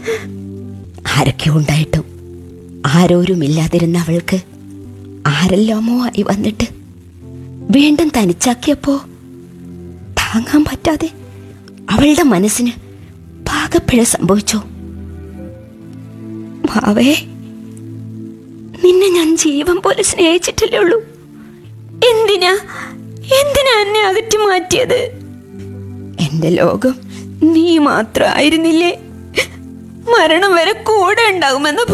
ആരൊക്കെ ഉണ്ടായിട്ടും ആരോരുമില്ലാതിരുന്ന അവൾക്ക് ആരെല്ലാമോ ആയി വന്നിട്ട് വീണ്ടും തനിച്ചാക്കിയപ്പോ താങ്ങാൻ പറ്റാതെ അവളുടെ മനസ്സിന് പാകപ്പിഴ സംഭവിച്ചോ ഭാവേ നിന്നെ ഞാൻ ജീവൻ പോലെ സ്നേഹിച്ചിട്ടല്ലേ ഉള്ളൂ എന്തിനാ എന്തിനാ എന്നെ അകറ്റി മാറ്റിയത് എന്റെ ലോകം നീ മാത്രമായിരുന്നില്ലേ മരണം വരെ കൂടെ ഉണ്ടാകുമെന്ന്